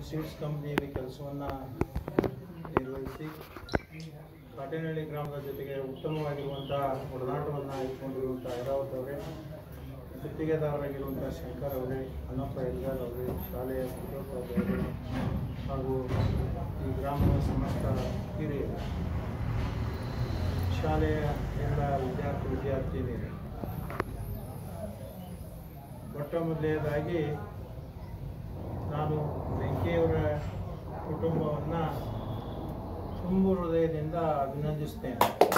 Seeds ಕಂಪ್ನಿಯಲ್ಲಿ ಕೆಲಸವನ್ನು ನಿರ್ವಹಿಸಿ ಕಾಟೇನಹಳ್ಳಿ ಗ್ರಾಮದ ಜೊತೆಗೆ ಉತ್ತಮವಾಗಿರುವಂಥ ಒಡನಾಟವನ್ನು ಇಟ್ಕೊಂಡಿರುವಂಥ ಐರಾವತ್ ಅವರೇ ಗುತ್ತಿಗೆದಾರರಾಗಿರುವಂಥ ಶಂಕರ್ ಅವರೇ ಅಣ್ಣಪ್ಪ ಎಲ್ಗಾರ್ ಅವರೇ ಶಾಲೆಯ ಅವರೇ ಹಾಗೂ ಈ ಗ್ರಾಮದ ಸಮಸ್ತ ಹಿರಿಯರು ಶಾಲೆಯ ಎಲ್ಲ ವಿದ್ಯಾರ್ಥಿ ವಿದ್ಯಾರ್ಥಿನಿಯರು ಮೊಟ್ಟ ಮೊದಲನೇದಾಗಿ ನಾನು ಬೆಂಕಿಯವರ ಕುಟುಂಬವನ್ನು ತುಂಬು ಹೃದಯದಿಂದ ಅಭಿನಂದಿಸ್ತೇನೆ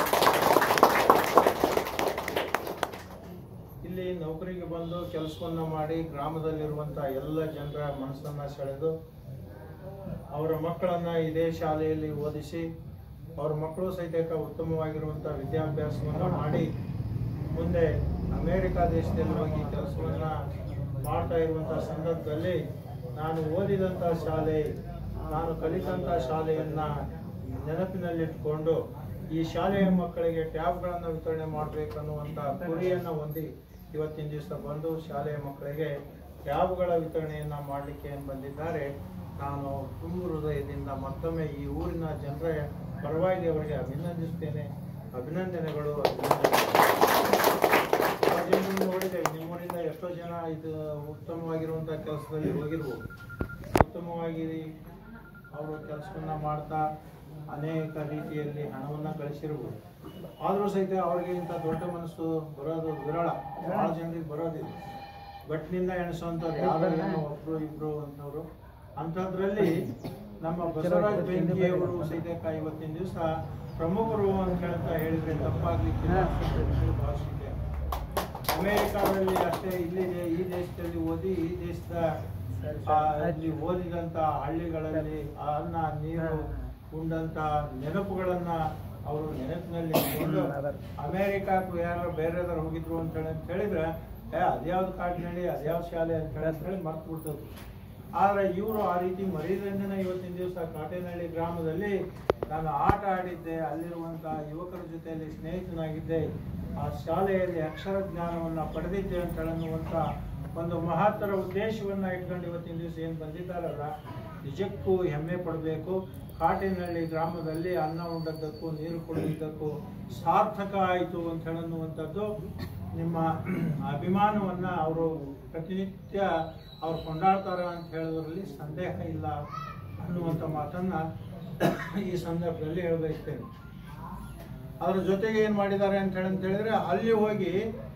ಇಲ್ಲಿ ನೌಕರಿಗೆ ಬಂದು ಕೆಲಸವನ್ನು ಮಾಡಿ ಗ್ರಾಮದಲ್ಲಿರುವಂಥ ಎಲ್ಲ ಜನರ ಮನಸ್ಸನ್ನು ಸೆಳೆದು ಅವರ ಮಕ್ಕಳನ್ನು ಇದೇ ಶಾಲೆಯಲ್ಲಿ ಓದಿಸಿ ಅವರ ಮಕ್ಕಳು ಸಹಿತ ಉತ್ತಮವಾಗಿರುವಂಥ ವಿದ್ಯಾಭ್ಯಾಸವನ್ನು ಮಾಡಿ ಮುಂದೆ ಅಮೇರಿಕಾ ದೇಶದಲ್ಲಿ ಹೋಗಿ ಕೆಲಸವನ್ನು ಮಾಡ್ತಾ ಇರುವಂಥ ಸಂದರ್ಭದಲ್ಲಿ ನಾನು ಓದಿದಂಥ ಶಾಲೆ ನಾನು ಕಲಿತಂಥ ಶಾಲೆಯನ್ನು ನೆನಪಿನಲ್ಲಿಟ್ಟುಕೊಂಡು ಈ ಶಾಲೆಯ ಮಕ್ಕಳಿಗೆ ಟ್ಯಾಬ್ಗಳನ್ನು ವಿತರಣೆ ಮಾಡಬೇಕನ್ನುವಂಥ ಗುರಿಯನ್ನು ಹೊಂದಿ ಇವತ್ತಿನ ದಿವಸ ಬಂದು ಶಾಲೆಯ ಮಕ್ಕಳಿಗೆ ಟ್ಯಾಬ್ಗಳ ವಿತರಣೆಯನ್ನು ಮಾಡಲಿಕ್ಕೆ ಏನು ಬಂದಿದ್ದಾರೆ ನಾನು ತುಂಬ ಹೃದಯದಿಂದ ಮತ್ತೊಮ್ಮೆ ಈ ಊರಿನ ಜನರ ಪರವಾಗಿ ಅವರಿಗೆ ಅಭಿನಂದಿಸ್ತೇನೆ ಅಭಿನಂದನೆಗಳು ಅಭಿನಂದನೆಗಳು ನೋಡಿದೆ ನಿಮ್ಮೂರಿಂದ ಎಷ್ಟೋ ಜನ ಇದು ಉತ್ತಮವಾಗಿರುವಂಥ ಕೆಲಸದಲ್ಲಿ ಹೋಗಿರ್ಬೋದು ಉತ್ತಮವಾಗಿ ಅವರು ಕೆಲಸವನ್ನ ಮಾಡ್ತಾ ಅನೇಕ ರೀತಿಯಲ್ಲಿ ಹಣವನ್ನು ಗಳಿಸಿರ್ಬೋದು ಆದರೂ ಸಹಿತ ಅವರಿಗೆ ಇಂಥ ದೊಡ್ಡ ಮನಸ್ಸು ಬರೋದು ವಿರಳ ಭಾಳ ಜನರಿಗೆ ಬರೋದಿಲ್ಲ ಬಟ್ನಿಂದ ಎಣಿಸುವಂಥವ್ರು ಯಾರು ಏನೋ ಒಬ್ರು ಇಬ್ರು ಅಂತವ್ರು ಅಂಥದ್ರಲ್ಲಿ ನಮ್ಮ ಬಸವರಾಜ ಬೆಂಕಿಯವರು ಸಹಿತ ಇವತ್ತಿನ ದಿವಸ ಪ್ರಮುಖರು ಅಂತ ಹೇಳ್ತಾ ಹೇಳಿದ್ರೆ ತಪ್ಪಾಗ್ಲಿಕ್ಕಿಲ್ಲ ಅಂತ ಹೇಳಿ ಭಾವಿಸಿದ್ದೆ ಅಮೆರಿಕಾದಲ್ಲಿ ಅಷ್ಟೇ ಇಲ್ಲಿ ದೇ- ಈ ದೇಶದಲ್ಲಿ ಓದಿ ಈ ದೇಶದ ಆ, ಅಲ್ಲಿ ಓದಿದಂತ ಹಳ್ಳಿಗಳಲ್ಲಿ ಆ ಅನ್ನ ನೀರು ಉಂಡಂತ ನೆನಪುಗಳನ್ನ ಅವರು ನೆನಪಿನಲ್ಲಿ ಇಟ್ಕೊಂಡು ಅಮೆರಿಕಾಕ್ಕೂ ಯಾರು ಬೇರೆದಾರು ಹೋಗಿದ್ರು ಅಂತ ಹೇಳಿ ಅಂತ ಹೇಳಿದ್ರೆ ಏ ಅದ್ಯಾವ್ದು ಕಾಡಿನಳ್ಳಿ ಅದ್ಯಾವ್ದು ಶಾಲೆ ಅಂತ ಹೇಳಿ ಅಂತ ಹೇಳಿ ಮರ್ತು ಬಿಡ್ತದೆ ಆದ್ರೆ ಇವರು ಆ ರೀತಿ ಮರಿದಂಜನ ಇವತ್ತಿನ ದಿವಸ ಕಾಟೇನಹಳ್ಳಿ ಗ್ರಾಮದಲ್ಲಿ ನಾನು ಆಟ ಆಡಿದ್ದೆ ಅಲ್ಲಿರುವಂತಹ ಯುವಕರ ಜೊತೆಯಲ್ಲಿ ಸ್ನೇಹಿತನಾಗಿದ್ದೆ ಆ ಶಾಲೆಯಲ್ಲಿ ಅಕ್ಷರ ಜ್ಞಾನವನ್ನ ಪಡೆದಿದ್ದೆ ಅಂತ ಹೇಳುವಂತ ಒಂದು ಮಹತ್ತರ ಉದ್ದೇಶವನ್ನ ಇಟ್ಕೊಂಡು ಇವತ್ತಿನ ದಿವಸ ಏನು ಬಂದಿದ್ದಾರಲ್ಲ ನಿಜಕ್ಕೂ ಹೆಮ್ಮೆ ಪಡಬೇಕು ಕಾಟಿನಹಳ್ಳಿ ಗ್ರಾಮದಲ್ಲಿ ಅನ್ನ ಉಂಡದ್ದಕ್ಕೂ ನೀರು ಕುಡಿದಿದ್ದಕ್ಕೂ ಸಾರ್ಥಕ ಆಯಿತು ಅಂತ ಹೇಳುವಂಥದ್ದು ನಿಮ್ಮ ಅಭಿಮಾನವನ್ನ ಅವರು ಪ್ರತಿನಿತ್ಯ ಅವ್ರು ಕೊಂಡಾಡ್ತಾರ ಅಂತ ಹೇಳೋದ್ರಲ್ಲಿ ಸಂದೇಹ ಇಲ್ಲ ಅನ್ನುವಂಥ ಮಾತನ್ನ ಈ ಸಂದರ್ಭದಲ್ಲಿ ಹೇಳಬಯಸ್ತೇನೆ ಅದ್ರ ಜೊತೆಗೆ ಏನು ಮಾಡಿದ್ದಾರೆ ಅಂತ ಹೇಳಿ ಅಂತ ಹೇಳಿದ್ರೆ ಅಲ್ಲಿ ಹೋಗಿ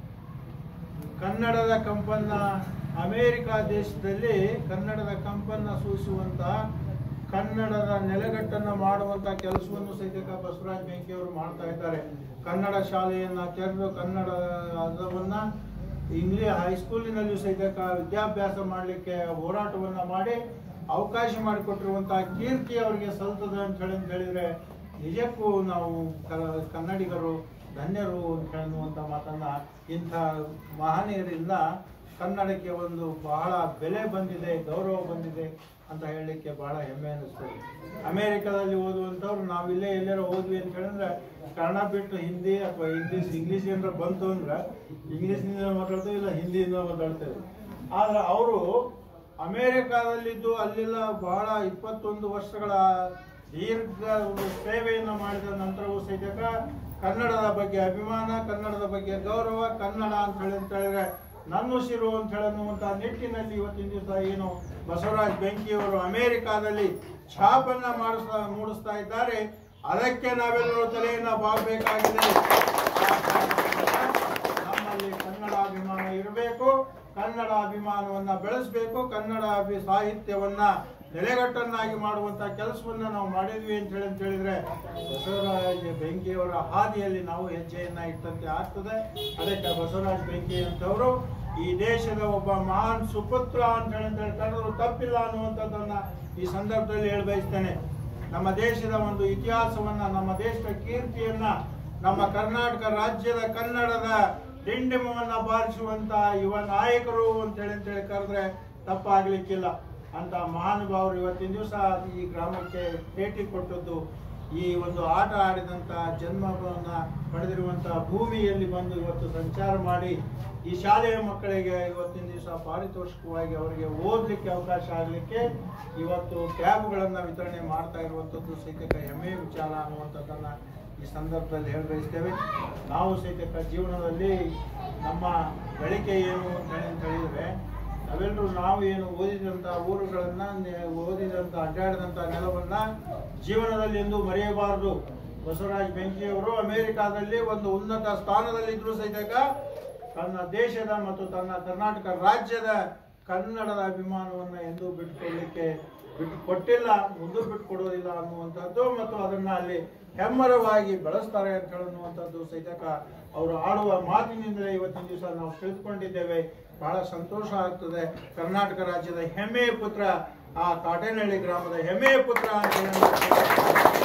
ಕನ್ನಡದ ಕಂಪನ್ನ ಅಮೇರಿಕಾ ದೇಶದಲ್ಲಿ ಕನ್ನಡದ ಕಂಪನ್ನ ಸೂಸುವಂತ ಕನ್ನಡದ ನೆಲೆಗಟ್ಟನ್ನು ಮಾಡುವಂತ ಕೆಲಸವನ್ನು ಸಹಿತ ಬಸವರಾಜ ಬೆಂಕಿಯವರು ಮಾಡ್ತಾ ಇದ್ದಾರೆ ಕನ್ನಡ ಶಾಲೆಯನ್ನ ತೆರೆದು ಕನ್ನಡವನ್ನ ಇಂಗ್ಲಿಷ್ ಹೈಸ್ಕೂಲಿನಲ್ಲೂ ಸಹಿತ ವಿದ್ಯಾಭ್ಯಾಸ ಮಾಡಲಿಕ್ಕೆ ಹೋರಾಟವನ್ನ ಮಾಡಿ ಅವಕಾಶ ಮಾಡಿಕೊಟ್ಟಿರುವಂತಹ ಕೀರ್ತಿ ಅವರಿಗೆ ಸಲ್ತದೆ ಅಂತ ಹೇಳಿ ಅಂತ ಹೇಳಿದ್ರೆ ನಿಜಕ್ಕೂ ನಾವು ಕ- ಕನ್ನಡಿಗರು ಧನ್ಯರು ಅಂತ ಹೇಳುವಂಥ ಮಾತನ್ನ ಇಂಥ ಮಹನೀಯರಿಂದ ಕನ್ನಡಕ್ಕೆ ಒಂದು ಬಹಳ ಬೆಲೆ ಬಂದಿದೆ ಗೌರವ ಬಂದಿದೆ ಅಂತ ಹೇಳಲಿಕ್ಕೆ ಬಹಳ ಹೆಮ್ಮೆ ಅನ್ನಿಸ್ತದೆ ಅಮೇರಿಕಾದಲ್ಲಿ ಓದುವಂಥವ್ರು ನಾವು ಇಲ್ಲೇ ಎಲ್ಲಾರು ಓದ್ವಿ ಅಂತ ಹೇಳಿದ್ರೆ ಕನ್ನಡ ಬಿಟ್ಟು ಹಿಂದಿ ಅಥವಾ ಇಂಗ್ಲೀಷ್ ಇಂಗ್ಲೀಷ್ ಏನಾರ ಬಂತು ಅಂದ್ರೆ ಇಂಗ್ಲೀಷ್ನಿಂದ ಮಾತಾಡ್ತೇವೆ ಇಲ್ಲ ಹಿಂದಿಯಿಂದ ಮಾತಾಡ್ತೇವೆ ಆದ್ರೆ ಅವರು ಅಮೇರಿಕಾದಲ್ಲಿದ್ದು ಅಲ್ಲೆಲ್ಲ ಬಹಳ ಇಪ್ಪತ್ತೊಂದು ವರ್ಷಗಳ ದೀರ್ಘ ಒಂದು ಸೇವೆಯನ್ನು ಮಾಡಿದ ನಂತರವೂ ಸಹಿತ ಕನ್ನಡದ ಬಗ್ಗೆ ಅಭಿಮಾನ ಕನ್ನಡದ ಬಗ್ಗೆ ಗೌರವ ಕನ್ನಡ ಅಂತ ಹೇಳಿ ಅಂತ ಹೇಳಿದ್ರೆ ನನ್ನ ಉಸಿರು ಅಂತ ಹೇಳುವಂತ ನಿಟ್ಟಿನಲ್ಲಿ ಇವತ್ತಿನ ದಿವಸ ಏನು ಬಸವರಾಜ ಬೆಂಕಿಯವರು ಅಮೆರಿಕಾದಲ್ಲಿ ಛಾಪನ್ನ ಮಾಡಿಸ್ತಾ ಮೂಡಿಸ್ತಾ ಇದ್ದಾರೆ ಅದಕ್ಕೆ ನಾವೆಲ್ಲರೂ ತಲೆಯನ್ನ ಬಾಗಬೇಕಾಗಿದೆ ನಮ್ಮಲ್ಲಿ ಕನ್ನಡ ಅಭಿಮಾನ ಇರಬೇಕು ಕನ್ನಡ ಅಭಿಮಾನವನ್ನ ಬೆಳೆಸಬೇಕು ಕನ್ನಡ ಅಭಿ ಸಾಹಿತ್ಯವನ್ನ ನೆಲೆಗಟ್ಟನ್ನಾಗಿ ಮಾಡುವಂತ ಕೆಲಸವನ್ನ ನಾವು ಮಾಡಿದ್ವಿ ಅಂತ ಹೇಳಿ ಅಂತ ಹೇಳಿದ್ರೆ ಬಸವರಾಜ ಬೆಂಕಿಯವರ ಹಾದಿಯಲ್ಲಿ ನಾವು ಹೆಜ್ಜೆಯನ್ನ ಇಟ್ಟಂತೆ ಆಗ್ತದೆ ಅದಕ್ಕೆ ಬಸವರಾಜ ಬೆಂಕಿ ಅಂತವರು ಈ ದೇಶದ ಒಬ್ಬ ಮಹಾನ್ ಸುಪುತ್ರ ಅಂತ ಹೇಳಿ ಅಂತ ಹೇಳಿ ಕರೆದ್ರು ತಪ್ಪಿಲ್ಲ ಅನ್ನುವಂಥದ್ದನ್ನ ಈ ಸಂದರ್ಭದಲ್ಲಿ ಹೇಳಿ ಬಯಸ್ತೇನೆ ನಮ್ಮ ದೇಶದ ಒಂದು ಇತಿಹಾಸವನ್ನ ನಮ್ಮ ದೇಶದ ಕೀರ್ತಿಯನ್ನ ನಮ್ಮ ಕರ್ನಾಟಕ ರಾಜ್ಯದ ಕನ್ನಡದ ಡಿಂಡಿಮವನ್ನ ಬಾರಿಸುವಂತ ಯುವ ನಾಯಕರು ಅಂತ ಹೇಳಿ ಅಂತ ಹೇಳಿ ಕರೆದ್ರೆ ತಪ್ಪಾಗ್ಲಿಕ್ಕಿಲ್ಲ ಅಂತ ಮಹಾನುಭಾವರು ಇವತ್ತಿನ ದಿವಸ ಈ ಗ್ರಾಮಕ್ಕೆ ಭೇಟಿ ಕೊಟ್ಟದ್ದು ಈ ಒಂದು ಆಟ ಆಡಿದಂತ ಜನ್ಮವನ್ನ ಪಡೆದಿರುವಂತಹ ಭೂಮಿಯಲ್ಲಿ ಬಂದು ಇವತ್ತು ಸಂಚಾರ ಮಾಡಿ ಈ ಶಾಲೆಯ ಮಕ್ಕಳಿಗೆ ಇವತ್ತಿನ ದಿವಸ ಪಾರಿತೋಷಿಕವಾಗಿ ಅವರಿಗೆ ಓದಲಿಕ್ಕೆ ಅವಕಾಶ ಆಗಲಿಕ್ಕೆ ಇವತ್ತು ಟ್ಯಾಬ್ಗಳನ್ನು ವಿತರಣೆ ಮಾಡ್ತಾ ಇರುವಂಥದ್ದು ಸಹಿತ ಹೆಮ್ಮೆಯ ವಿಚಾರ ಅನ್ನುವಂಥದ್ದನ್ನು ಈ ಸಂದರ್ಭದಲ್ಲಿ ಹೇಳಿ ಬಯಸ್ತೇವೆ ನಾವು ಸಹಿತ ಜೀವನದಲ್ಲಿ ನಮ್ಮ ಗಳಿಕೆ ಏನು ಅಂತ ಹೇಳಿ ಅಂತ ಹೇಳಿದ್ರೆ ನಾವೆಲ್ಲರೂ ನಾವು ಏನು ಓದಿದಂಥ ಊರುಗಳನ್ನ ನೆ- ಓದಿದಂಥ ಅಡ್ಡಾಡಿದಂಥ ನೆಲವನ್ನ ಜೀವನದಲ್ಲಿ ಎಂದು ಮರೆಯಬಾರದು ಬಸವರಾಜ ಬೆಂಕಿಯವರು ಅಮೆರಿಕಾದಲ್ಲಿ ಒಂದು ಉನ್ನತ ಸ್ಥಾನದಲ್ಲಿದ್ದರೂ ಸಹಿತ ತನ್ನ ದೇಶದ ಮತ್ತು ತನ್ನ ಕರ್ನಾಟಕ ರಾಜ್ಯದ ಕನ್ನಡದ ಅಭಿಮಾನವನ್ನ ಎಂದೂ ಬಿಟ್ಟುಕೊಳ್ಳಿಕ್ಕೆ ಬಿಟ್ಟು ಕೊಟ್ಟಿಲ್ಲ ಮುಂದೂ ಬಿಟ್ಟುಕೊಡೋದಿಲ್ಲ ಅನ್ನುವಂಥದ್ದು ಮತ್ತು ಅದನ್ನ ಅಲ್ಲಿ ಹೆಮ್ಮರವಾಗಿ ಬೆಳೆಸ್ತಾರೆ ಅಂತ ಹೇಳುವಂಥದ್ದು ಸಹಿತ ಅವರು ಆಡುವ ಮಾತಿನಿಂದಲೇ ಇವತ್ತಿನ ದಿವಸ ನಾವು ತಿಳಿದುಕೊಂಡಿದ್ದೇವೆ ಬಹಳ ಸಂತೋಷ ಆಗ್ತದೆ ಕರ್ನಾಟಕ ರಾಜ್ಯದ ಹೆಮ್ಮೆಯ ಪುತ್ರ ಆ ಕಾಟೇನಹಳ್ಳಿ ಗ್ರಾಮದ ಹೆಮ್ಮೆಯ ಪುತ್ರ ಅಂತ ಹೇಳಿ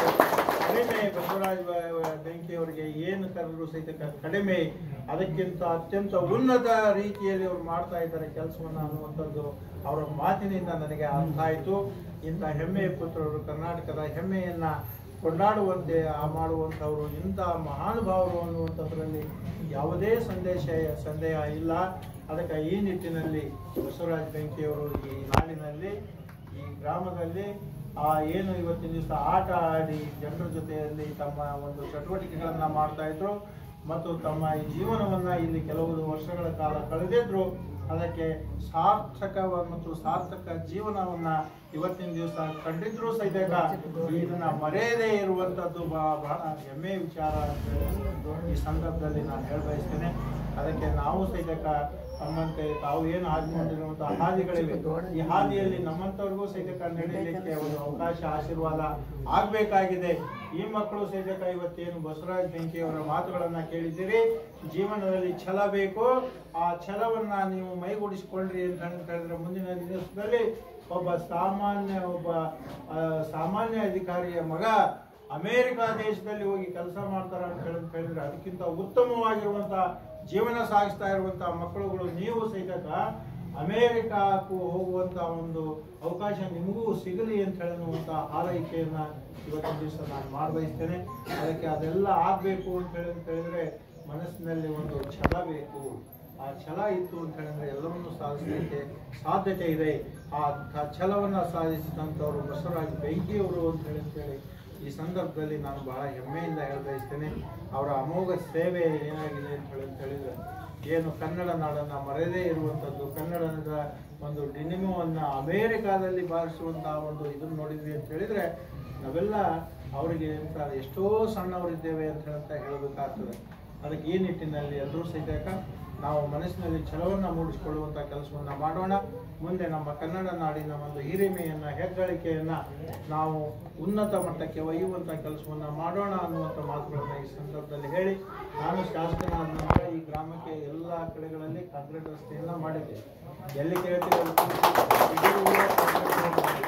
ಕಡಿಮೆ ಬಸವರಾಜ ಬೆಂಕಿ ಅವರಿಗೆ ಏನು ಕರೆದ್ರು ಸಹಿತ ಕ- ಕಡಿಮೆ ಅದಕ್ಕಿಂತ ಅತ್ಯಂತ ಉನ್ನತ ರೀತಿಯಲ್ಲಿ ಅವರು ಮಾಡ್ತಾ ಇದ್ದಾರೆ ಕೆಲಸವನ್ನ ಅನ್ನುವಂಥದ್ದು ಅವರ ಮಾತಿನಿಂದ ನನಗೆ ಅರ್ಥ ಆಯಿತು ಇಂಥ ಹೆಮ್ಮೆಯ ಪುತ್ರರು ಕರ್ನಾಟಕದ ಹೆಮ್ಮೆಯನ್ನ ಕೊಂಡಾಡುವಂತೆ ಆ ಮಾಡುವಂಥವರು ಇಂಥ ಮಹಾನುಭಾವರು ಅನ್ನುವಂಥದ್ರಲ್ಲಿ ಯಾವುದೇ ಸಂದೇಶ ಸಂದೇಹ ಇಲ್ಲ ಅದಕ್ಕೆ ಈ ನಿಟ್ಟಿನಲ್ಲಿ ಬಸವರಾಜ ಬೆಂಕಿಯವರು ಈ ನಾಡಿನಲ್ಲಿ ಈ ಗ್ರಾಮದಲ್ಲಿ ಆ ಏನು ಇವತ್ತಿನ ದಿವಸ ಆಟ ಆಡಿ ಜನರ ಜೊತೆಯಲ್ಲಿ ತಮ್ಮ ಒಂದು ಚಟುವಟಿಕೆಗಳನ್ನ ಮಾಡ್ತಾ ಇದ್ರು ಮತ್ತು ತಮ್ಮ ಈ ಜೀವನವನ್ನ ಇಲ್ಲಿ ಕೆಲವು ವರ್ಷಗಳ ಕಾಲ ಕಳೆದಿದ್ರು ಅದಕ್ಕೆ ಸಾರ್ಥಕ ಮತ್ತು ಸಾರ್ಥಕ ಜೀವನವನ್ನ ಇವತ್ತಿನ ದಿವಸ ಕಂಡಿದ್ರು ಸಹಿತ ಇದನ್ನ ಮರೆಯದೇ ಇರುವಂತದ್ದು ಬಹಳ ಬಹಳ ಹೆಮ್ಮೆಯ ವಿಚಾರ ಅಂತ ಹೇಳಿ ಈ ಸಂದರ್ಭದಲ್ಲಿ ನಾನು ಹೇಳ ಬಯಸ್ತೇನೆ ಅದಕ್ಕೆ ನಾವು ಸಹಿತ ತಮ್ಮಂತೆ ತಾವು ಏನು ಹಾಕಿಕೊಂಡಿರುವಂತಹ ಹಾದಿಗಳಿವೆ ಈ ಹಾದಿಯಲ್ಲಿ ನಮ್ಮಂತವ್ರಿಗೂ ಸಹಿತ ನಡೀಲಿಕ್ಕೆ ಒಂದು ಅವಕಾಶ ಆಶೀರ್ವಾದ ಆಗ್ಬೇಕಾಗಿದೆ ಈ ಮಕ್ಕಳು ಸಹಿತ ಇವತ್ತೇನು ಬಸವರಾಜ ಬೆಂಕಿ ಅವರ ಮಾತುಗಳನ್ನ ಕೇಳಿದ್ದೀರಿ ಜೀವನದಲ್ಲಿ ಛಲ ಬೇಕು ಆ ಛಲವನ್ನ ನೀವು ಮೈಗೂಡಿಸಿಕೊಳ್ಳ್ರಿ ಅಂತ ಹೇಳಿದ್ರೆ ಮುಂದಿನ ದಿವಸದಲ್ಲಿ ಒಬ್ಬ ಸಾಮಾನ್ಯ ಒಬ್ಬ ಆ, ಸಾಮಾನ್ಯ ಅಧಿಕಾರಿಯ ಮಗ ಅಮೇರಿಕ ದೇಶದಲ್ಲಿ ಹೋಗಿ ಕೆಲಸ ಮಾಡ್ತಾರ ಅಂತ ಹೇಳಿ ಹೇಳಿದ್ರೆ ಅದಕ್ಕಿಂತ ಉತ್ತಮವಾಗಿರುವಂತ ಜೀವನ ಸಾಗಿಸ್ತಾ ಇರುವಂತ ಮಕ್ಕಳುಗಳು ನೀವು ಸಹಿತ ಅಮೇರಿಕಾಕ್ಕೂ ಹೋಗುವಂತ ಒಂದು ಅವಕಾಶ ನಿಮಗೂ ಸಿಗಲಿ ಅಂತ ಹೇಳುವಂತ ಹಾರೈಕೆಯನ್ನ ಇವತ್ತಿನ ದಿವಸ ನಾನು ಮಾಡಬಯಸ್ತೇನೆ ಅದಕ್ಕೆ ಅದೆಲ್ಲ ಆಗ್ಬೇಕು ಅಂತ ಹೇಳಿ ಅಂತ ಹೇಳಿದ್ರೆ ಮನಸ್ಸಿನಲ್ಲಿ ಒಂದು ಛಲ ಬೇಕು ಆ ಛಲ ಇತ್ತು ಅಂತ ಹೇಳಿದ್ರೆ ಎಲ್ಲವನ್ನೂ ಸಾಧಿಸಲಿಕ್ಕೆ ಸಾಧ್ಯತೆ ಇದೆ ಆ ಥ- ಛಲವನ್ನ ಸಾಧಿಸಿದಂಥವ್ರು ಬಸವರಾಜ ಬೆಂಕಿಯವರು ಅಂತ ಹೇಳಿ ಅಂತ ಹೇಳಿ ಈ ಸಂದರ್ಭದಲ್ಲಿ ನಾನು ಬಹಳ ಹೆಮ್ಮೆಯಿಂದ ಹೇಳಬಯಸ್ತೇನೆ ಅವರ ಅಮೋಘ ಸೇವೆ ಏನಾಗಿದೆ ಅಂತ ಹೇಳಿ ಅಂತ ಹೇಳಿದ್ರೆ ಏನು ಕನ್ನಡ ನಾಡನ್ನ ಮರೆಯದೇ ಇರುವಂಥದ್ದು ಕನ್ನಡದ ಒಂದು ಡಿನಿಮವನ್ನ ಅಮೇರಿಕಾದಲ್ಲಿ ಬಾರಿಸುವಂತಹ ಒಂದು ಇದನ್ನು ನೋಡಿದ್ವಿ ಅಂತ ಹೇಳಿದ್ರೆ ನಾವೆಲ್ಲ ಅವರಿಗೆ ಎಂತ ಎಷ್ಟೋ ಸಣ್ಣವರಿದ್ದೇವೆ ಅಂತ ಹೇಳ್ತಾ ಹೇಳಬೇಕಾಗ್ತದೆ ಅದಕ್ಕೆ ಈ ನಿಟ್ಟಿನಲ್ಲಿ ಎಲ್ಲರೂ ಸಹಿತ ನಾವು ಮನಸ್ಸಿನಲ್ಲಿ ಛಲವನ್ನು ಮೂಡಿಸಿಕೊಳ್ಳುವಂಥ ಕೆಲಸವನ್ನ ಮಾಡೋಣ ಮುಂದೆ ನಮ್ಮ ಕನ್ನಡ ನಾಡಿನ ಒಂದು ಹಿರಿಮೆಯನ್ನ ಹೆಗ್ಗಳಿಕೆಯನ್ನ ನಾವು ಉನ್ನತ ಮಟ್ಟಕ್ಕೆ ಒಯ್ಯುವಂಥ ಕೆಲಸವನ್ನ ಮಾಡೋಣ ಅನ್ನುವಂಥ ಮಾತುಗಳನ್ನ ಈ ಸಂದರ್ಭದಲ್ಲಿ ಹೇಳಿ ನಾನು ಶಾಸಕನಾದ ನಂತರ ಈ ಗ್ರಾಮಕ್ಕೆ ಎಲ್ಲ ಕಡೆಗಳಲ್ಲಿ ಕಾಂಕ್ರೀಟ್ ರಸ್ತೆಯನ್ನ ಮಾಡಿದ್ದೆ ಎಲ್ಲಿ ಕೇಳ್ತೀವಿ ಅಲ್ಲಿ ಇಡೀ ಊರೇ ಕಾಂಕ್ರೀಟ್ ರೋಡ್ ಮಾಡಿದ್ದೆ.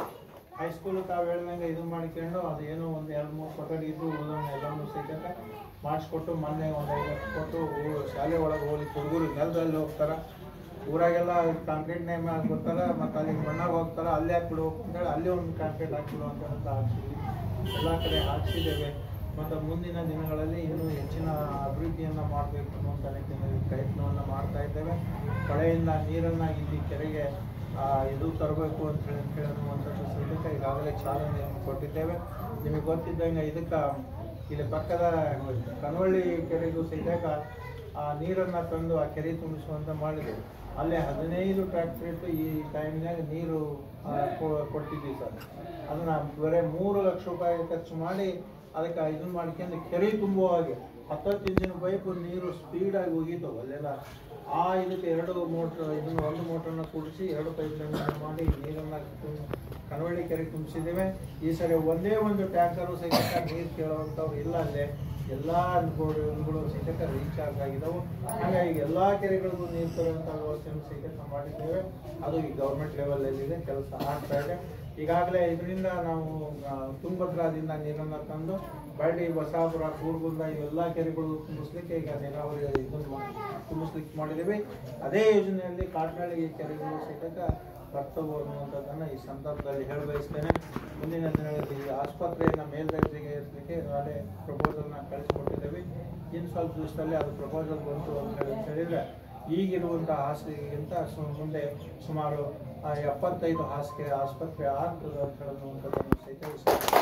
ಹೈಸ್ಕೂಲ್ ತಾವು ಹೇಳ್ದಂಗೆ ಇದು ಮಾಡಿಕೊಂಡು ಅದು ಏನೋ ಒಂದು ಎರಡು ಮೂರು ಕೊಠಡಿ ಇದ್ದು ಉಳಿದವನ್ನ ಎಲ್ಲನೂ ಸಹಿತ ಮಾಡಿಸ್ಕೊಟ್ಟು ಮೊನ್ನೆ ಒಂದು ಐವತ್ತು ಕೊಟ್ಟು ಊರು ಶಾಲೆ ಒಳಗೆ ಹೋಗಿ ಹುಡುಗರು ನೆಲದಲ್ಲಿ ಹೋಗ್ತಾರ ಊರಾಗೆಲ್ಲ ಕಾಂಕ್ರೀಟ್ ನೇಮ್ ಹಾಕ್ಬಿಡ್ತಾರ ಮತ್ತು ಅಲ್ಲಿ ಮಣ್ಣಾಗ ಹೋಗ್ತಾರ ಅಲ್ಲಿ ಹಾಕ್ಬಿಡು ಅಂತೇಳಿ ಅಲ್ಲಿ ಒಂದು ಕಾಂಕ್ರೀಟ್ ಹಾಕ್ಬಿಡು ಅಂತ ಅಂತ ಹಾಕ್ಸಿದ್ವಿ ಎಲ್ಲ ಕಡೆ ಹಾಕ್ಸಿದ್ದೇವೆ ಮತ್ತು ಮುಂದಿನ ದಿನಗಳಲ್ಲಿ ಇನ್ನೂ ಹೆಚ್ಚಿನ ಅಭಿವೃದ್ಧಿಯನ್ನು ಮಾಡಬೇಕು ಅನ್ನುವಂಥ ನಿಟ್ಟಿನಲ್ಲಿ ಪ್ರಯತ್ನವನ್ನು ಮಾಡ್ತಾ ಇದ್ದೇವೆ ಹೊಳೆಯಿಂದ ನೀರನ್ನು ಇಲ್ಲಿ ಕೆರೆಗೆ ಆ, ಇದು ತರಬೇಕು ಅಂತ ಹೇಳಿ ಅಂತ ಹೇಳಿ ಅನ್ನುವಂಥದ್ದು ಸಹಿತ ಈಗಾಗಲೇ ಚಾಲನೆಯನ್ನು ಕೊಟ್ಟಿದ್ದೇವೆ ನಿಮಗೆ ಗೊತ್ತಿದ್ದಂಗೆ ಇದಕ್ಕೆ ಇಲ್ಲಿ ಪಕ್ಕದ ಕನವಳ್ಳಿ ಕೆರೆಗೂ ಸಹಿತ ಆ ನೀರನ್ನು ತಂದು ಆ ಕೆರೆ ತುಂಬಿಸುವಂತ ಮಾಡಿದ್ದೇವೆ ಅಲ್ಲೇ ಹದಿನೈದು ಟ್ರ್ಯಾಕ್ಟರ್ ಇಟ್ಟು ಈ ಟೈಮ್ನಾಗ ನೀರು ಆ, ಕೊ- ಕೊಟ್ಟಿದ್ವಿ ಸರ್ ಅದನ್ನ ಬರೀ ಮೂರು ಲಕ್ಷ ರೂಪಾಯಿ ಖರ್ಚು ಮಾಡಿ ಅದಕ್ಕೆ ಇದನ್ನ ಮಾಡ್ಕೊಂಡು ಕೆರೆ ತುಂಬುವ ಹಾಗೆ ಹತ್ತತ್ತು ಇಂಚಿನ ಪೈಪು ನೀರು ಸ್ಪೀಡಾಗಿ ಹೋಗಿತ್ತು ಅಲ್ಲೆಲ್ಲ ಆ ಇದಕ್ಕೆ ಎರಡು ಮೋಟ್ರ್ ಇದನ್ನು ಒಂದು ಮೋಟ್ರನ್ನ ಕೂಡಿಸಿ ಎರಡು ಪೈಪ್ ಮಾಡಿ ನೀರನ್ನ ತುಂಬ- ಕನವಳ್ಳಿ ಕೆರೆ ತುಂಬಿಸಿದ್ದೇವೆ ಈ ಸರಿ ಒಂದೇ ಒಂದು ಟ್ಯಾಂಕರು ಸಹಿತ ನೀರು ಕೇಳುವಂಥವ್ರು ಇಲ್ಲ ಅಲ್ಲೇ ಎಲ್ಲ ಅನುಭವಗಳು ಸಹಿತ ರೀಚಾರ್ಜ್ ಆಗಿದ್ದಾವೆ ಹಾಗಾಗಿ ಎಲ್ಲ ಕೆರೆಗಳಿಗೂ ನೀರು ತರುವಂಥ ವ್ಯವಸ್ಥೆಯನ್ನು ಸಹಿತ ಮಾಡಿದ್ದೇವೆ ಅದು ಈ ಗೌರ್ಮೆಂಟ್ ಲೆವೆಲಲ್ಲಿದೆ ಕೆಲಸ ಆಗ್ತಾ ಇದೆ ಈಗಾಗಲೇ ಇದರಿಂದ ನಾವು ಆ, ತುಂಗಭದ್ರಾದಿಂದ ನೀರನ್ನು ತಂದು ಬಳ್ಳಿ ಬಸಾಪುರ ಕೂರ್ಗುಂದ ಇವೆಲ್ಲ ಕೆರೆಗಳು ತುಂಬಿಸ್ಲಿಕ್ಕೆ ಈಗ ನೀರಾವರಿ ಇದನ್ನು ಮಾ- ತುಂಬಿಸ್ಲಿಕ್ಕೆ ಮಾಡಿದ್ದೀವಿ ಅದೇ ಯೋಜನೆಯಲ್ಲಿ ಕಾಟ್ನಳ್ಳಿ ಕೆರೆಗಳು ಸಹಿತ ಕರ್ತವ್ಯ ಅನ್ನುವಂಥದ್ದನ್ನು ಈ ಸಂದರ್ಭದಲ್ಲಿ ಹೇಳ ಬಯಸ್ತೇನೆ ಮುಂದಿನ ದಿನಗಳಲ್ಲಿ ಈ ಆಸ್ಪತ್ರೆಯನ್ನು ಮೇಲ್ದರ್ಜೆಗೆ ಏರಿಸಲಿಕ್ಕೆ ಈಗಾಗಲೇ ಪ್ರಪೋಸಲ್ನ ಕಳಿಸಿಕೊಟ್ಟಿದ್ದೇವೆ ಇನ್ನು ಸ್ವಲ್ಪ ದಿವಸದಲ್ಲಿ ಅದು ಪ್ರಪೋಸಲ್ ಬಂತು ಅಂತ ಹೇಳಿ ಅಂತ ಹೇಳಿದ್ರೆ ಈಗಿರುವಂಥ ಹಾಸಿಗೆಗಿಂತ ಸು ಮುಂದೆ ಸುಮಾರು ಆ ಎಪ್ಪತ್ತೈದು ಹಾಸಿಗೆ ಆಸ್ಪತ್ರೆ ಆಗ್ತದೆ ಅಂತ ಹೇಳುವಂಥದ್ದನ್ನು ಸಹಿತ ಈ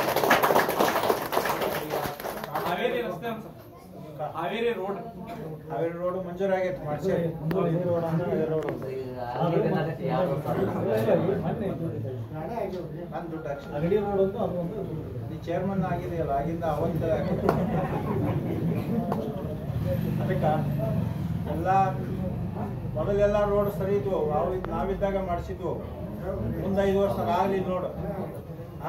ಹಾವೇರಿ ರಸ್ತೆ ಅಂತ sir. Haveri road Haveri road ಮಂಜೂರಾಗೈತೆ ಮಾಡಿಸಿ ನಾನು ದುಡ್ಡು ಹಾಕ್ಸಿ ಅಗಡಿ ರೋಡ್ ಒಂದು ಅದು ಒಂದು ಈ ಚೇರ್ಮನ್ ಆಗಿದೆಯಲ್ಲ ಆಗಿಂದ ಅವತ್ತ ಅದಕ್ಕೆ ಎಲ್ಲ ಮೊದಲೆಲ್ಲ ರೋಡ್ ಸರಿ ಇದ್ವು ಅವು ಇದ್- ನಾವಿದ್ದಾಗ ಮಾಡಿಸಿದ್ವು ಮುಂದೆ ಐದು ವರ್ಷ ಆಗಲಿ ನೋಡು ಆ?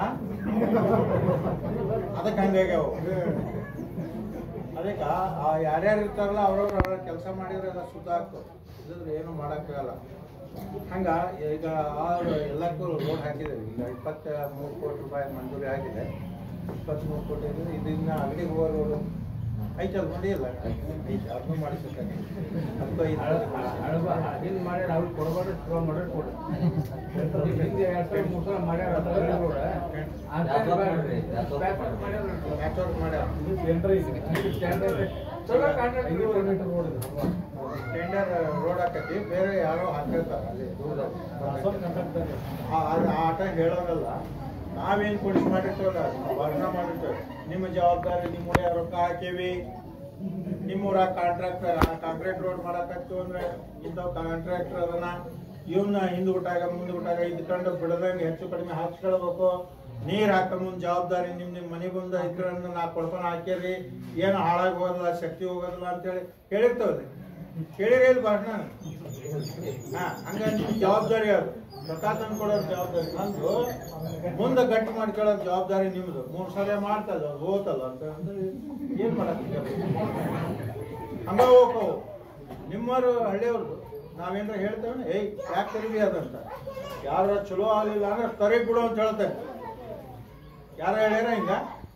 ಅದಕ್ಕೆ ಹಂಗಾಗ್ಯಾವು ಅದಕ್ಕೆ ಆ ಯಾರ್ಯಾರು ಇರ್ತಾರಲ್ಲ ಅವ್ರವ್ರು ಅವ್ರ ಕೆಲಸ ಮಾಡಿದ್ರೆ ಎಲ್ಲ ಸುತ್ತ ಆಗ್ತದೆ ಇಲ್ಲದ್ರೆ ಏನು ಮಾಡೋಕ್ಕಾಗಲ್ಲ ಹಂಗ ಈಗ ಆ ಎಲ್ಲಕ್ಕೂ ರೋಡ್ ಹಾಕಿದ್ದೇವೆ ಈಗ ಇಪ್ಪತ್ತ ಮೂರು ಕೋಟಿ ರೂಪಾಯಿ ಮಂಜೂರಿ ಆಗಿದೆ ಇಪ್ಪತ್ತ್ಮೂರು ಕೋಟಿ ಇದೆ ಇದನ್ನ ಅಂಗಡಿಗೆ ಹೋಗೋ ರೋಡು ಐತಲ್ಲ ನೋಡಿ ಇಲ್ಲ ಐತೆ ಅದನ್ನು ಮಾಡಿಸ್ಬೇಕಾಗಿ ಅದಕ್ಕೂ ಐದು ಕೋಟಿ ಮಾಡಿಸಿ. ಅದಿನ್ ಮಾಡ್ಯಾರ ಅವ್ರು ಕೊಡಬಾರ್ದು ಶುರು ಮಾಡ್ಯಾರ ಕೊಡು ಹಿಂದೆ ಎರಡ್ ಸಾವಿರ ಮೂರ್ ಸಾವಿರ ಮಾಡ್ಯಾರ ಅದು ಅಗಡಿ ರೋಡ್ ಆ ಟೈಮ್ ಬ್ಯಾಕ್ ಮಾಡ್ಯಾರ ಮ್ಯಾಚ್ ವರ್ಕ್ ಮಾಡ್ಯಾರ ಇದು ಟೆಂಡರ್ ಇದೆ ಇದು ಟೆಂಡರ್ ಚಲೋ ಕಾಂಟ್ರಾಕ್ಟ್ ಐನೂರು ಮೀಟರ್ ರೋಡ್ ಇದೆ ಟೆಂಡರ್ ರೋಡ್ ಹಾಕತಿ ಬೇರೆ ಯಾರೋ ಹಾಕಿರ್ತಾರೆ ಅಲ್ಲಿ ದೂರದಲ್ಲಿ ಅಸಲ್ ಕಾಂಟ್ರಾಕ್ಟ್ ಇದೆ. ಆ ಆ- ಆ ಆಟ ಹೇಳೋದಲ್ಲ ನಾವೇನು ಕೊಡಿಸಿ ಮಾಡಿರ್ತೇವಲ್ಲ ವರ್ಣ ಮಾಡಿರ್ತೇವೆ ನಿಮ್ಮ ಜವಾಬ್ದಾರಿ ನಿಮ್ಮ ಊರ ರೊಕ್ಕ ಹಾಕೇವಿ ನಿಮ್ಮೂರ ಕಾಂಟ್ರಾಕ್ಟರ್ ಕಾಂಕ್ರೀಟ್ ರೋಡ್ ಮಾಡಕತ್ತು ಅಂದ್ರೆ ಇಂಥವು ಕಾಂಟ್ರಾಕ್ಟರ್ ಅದನ್ನ ಇವನ್ನ ಹಿಂದ್ ಊಟಾಗ ಮುಂದೆ ಊಟಾಗ ಇದ್ಕೊಂಡು ಬಿಡದಂಗೆ ಹೆಚ್ಚು ಕಡಿಮೆ ಹಾಕ್ಸ್ಕೊಳ್ಬೇಕು ನೀರ್ ಹಾಕ ಮುಂದ್ ಜವಾಬ್ದಾರಿ ನಿಮ್ ನಿಮ್ ಮನೆ ಮುಂದೆ ಇದ್ರನ್ನ ನಾ ಕೊಡ್ತಾನ ಹಾಕ್ಯಾರಿ ಏನು ಹಾಳಾಗಿ ಹೋಗಲ್ಲ ಶಕ್ತಿ ಹೋಗೋದಿಲ್ಲ ಅಂತೇಳಿ ಹೇಳಿರ್ತೇವಲ್ಲ ಕೇಳಿರೇ ಇಲ್ಲ ಭಾಷಣ ಹಾ ಹಂಗಾಗಿ ನಿಮ್ ಜವಾಬ್ದಾರಿ ಅದು ರೊಕ್ಕ ತಂದು ಕೊಡೋ ಜವಾಬ್ದಾರಿ ನಂದು ಮುಂದೆ ಗಟ್ಟಿ ಮಾಡ್ಕೊಳ್ಳೋ ಜವಾಬ್ದಾರಿ ನಿಮ್ದು ಮೂರ್ ಸಲ ಮಾಡ್ತಲ್ಲ ಅದು ಹೋತಲ್ಲ ಅಂತ ಅಂದ್ರೆ ಏನ್ ಮಾಡಕ್ಕೆ ಹಂಗ ಹೋಗವು ನಿಮ್ಮವರು ಹಳ್ಳಿಯವ್ರದ್ದು ನಾವೇನಾರ ಹೇಳ್ತೇವೆ ಏಯ್ ಯಾಕೆ ಕರಿಬಿ ಅದಂತ ಯಾರ ಚಲೋ ಆಗಲಿಲ್ಲ ಅಂದ್ರೆ ಕರಿ ಬಿಡು ಅಂತ ಹೇಳ್ತೇನೆ ಯಾರು ಹೇಳ್ಯಾರ ಹಿಂಗ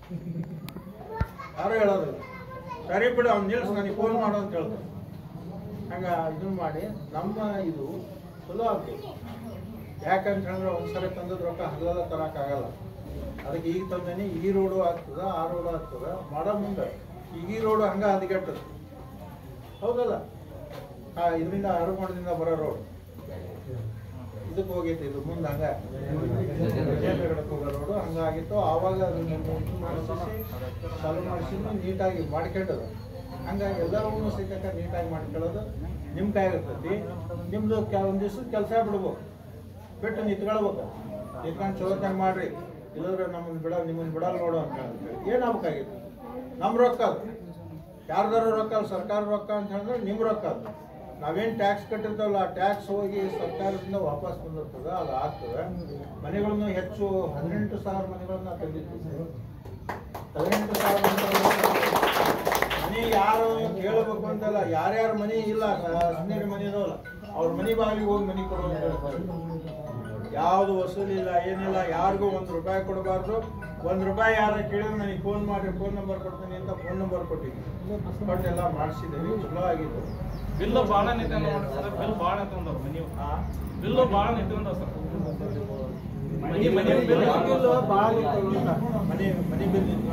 ಯಾರು ಹೇಳೋದಿಲ್ಲ ಸರಿ ಬಿಡು ಅವ್ನು ನಿಲ್ಸು ನನಗೆ ಫೋನ್ ಮಾಡು ಅಂತ ಹೇಳ್ತೇನೆ ಹಂಗ ಇದನ್ನ ಮಾಡಿ ನಮ್ಮ ಇದು ಚಲೋ ಆಗ್ತದೆ ಯಾಕಂತ ಹೇಳಿದ್ರೆ ಒಂದ್ಸರಿ ತಂದದ ರೊಕ್ಕ ಹಗಲೆಲ್ಲ ತರಕ್ಕಾಗಲ್ಲ ಅದಕ್ಕೆ ಈಗ ತಂದೇನಿ ಈ ರೋಡು ಆಗ್ತದ ಆ ರೋಡು ಆಗ್ತದ ಮಾಡೋ ಮುಂದೆ ಈಗ ಈ ರೋಡು ಹಂಗ ಹದಗೆಟ್ಟದ ಹೌದಲ್ಲ ಆ ಇದರಿಂದ ಅರಮಣದಿಂದ ಬರೋ ರೋಡ್ ಇದಕ್ಕೆ ಹೋಗೈತೆ ಇದು ಮುಂದೆ ಹಂಗ ವಿಜಯನಗರಕ್ಕೆ ಹೋಗೋ ರೋಡು ಹಂಗಾಗಿತ್ತು ಆವಾಗ ಅದನ್ನ ಮಾಡಿಸಿ ಚಾಲು ಮಾಡಿಸಿದ್ದು ನೀಟಾಗಿ ಮಾಡ್ಕೊಂಡದ ಹಂಗಾಗಿ ಎಲ್ಲವನ್ನೂ ಸಹಿತ ನೀಟಾಗಿ ಮಾಡ್ಕೊಳ್ಳೋದು ನಿಮ್ಮ ಕೈಯಾಗಿರ್ತೈತಿ ನಿಮ್ದು ಕೆಲವೊಂದು ದಿವಸ ಕೆಲಸ ಬಿಡ್ಬೇಕು ಬಿಟ್ಟು ನಿಂತ್ಕೊಳ್ಬೇಕು ನಿಂತ್ಕೊಂಡು ಚಲೋತ್ನಾಗ ಮಾಡ್ರಿ ಇಲ್ಲದ್ರೆ ನಮ್ಮನ್ನ ಬಿಡ ನಿಮ್ಮನ್ನ ಬಿಡಲ್ಲ ನೋಡು ಅಂತ ಹೇಳ್ತೀವಿ ಏನಾಗಬೇಕಾಗಿತ್ತು ನಮ್ಮ ರೊಕ್ಕ ಅದು ಯಾರ್ದಾರ ರೊಕ್ಕ ಅಲ್ಲ ಸರ್ಕಾರ ರೊಕ್ಕ ಅಂತ ಹೇಳಿದ್ರೆ ನಿಮ್ಮ ರೊಕ್ಕ ಅದು ನಾವೇನು ಟ್ಯಾಕ್ಸ್ ಕಟ್ಟಿರ್ತಾವಲ್ಲ ಆ ಟ್ಯಾಕ್ಸ್ ಹೋಗಿ ಸರ್ಕಾರದಿಂದ ವಾಪಸ್ ಬಂದಿರ್ತದೆ ಅದು ಆಗ್ತದೆ ಮನೆಗಳನ್ನು ಹೆಚ್ಚು ಹದಿನೆಂಟು ಸಾವಿರ ಮನೆಗಳನ್ನ ತಂದಿದ್ದೀವಿ ಹದಿನೆಂಟು ಸಾವಿರ ಮನೆ ಯಾರು ಕೇಳಬೇಕು ಅಂತಲ್ಲ ಯಾರ್ಯಾರ ಮನೆ ಇಲ್ಲ ಹದಿನೆಂಟು ಮನೆ ಇದಾವಲ್ಲ ಅವ್ರ ಮನೆ ಬಾಗಿಲಿಗೆ ಹೋಗಿ ಮನೆ ಕೊಡು ಅಂತ ಹೇಳ್ತಾರೆ ಯಾವುದು ವಸೂಲಿ ಇಲ್ಲ ಏನಿಲ್ಲ ಯಾರಿಗೂ ಒಂದು ರೂಪಾಯಿ ಕೊಡಬಾರ್ದು ಒಂದು ರೂಪಾಯಿ ಯಾರ ಕೇಳಿದ್ರೆ ನನಗೆ ಫೋನ್ ಮಾಡಿ ಫೋನ್ ನಂಬರ್ ಕೊಡ್ತೀನಿ ಅಂತ ಫೋನ್ ನಂಬರ್ ಕೊಟ್ಟಿದ್ವಿ ಕೊಟ್ಟೆಲ್ಲ ಮಾಡಿಸಿದ್ದೀವಿ ಚಲೋ ಆಗಿತ್ತು ಬಿಲ್ಲು ಭಾಳ ನಿಂತ್ಕೊಂಡ್ ನೋಡ್ರಿ ಸರ್ ಬಿಲ್ ಭಾಳ ನಿಂತ್ಕೊಂಡವ್ ಮನಿ ಆ, ಬಿಲ್ಲು ಭಾಳ ನಿಂತ್ಕೊಂಡವ್ sir money money bill bill ಭಾಳ ಇತ್ತು ಅಂತ. ಮನೆ ಮನೆ ಬಿಲ್ ಇತ್ತು.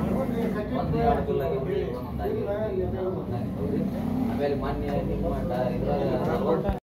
ಆಮೇಲೆ ಮೊನ್ನೆ ನಿಮ್ಮ ಇದ್ರಾಗ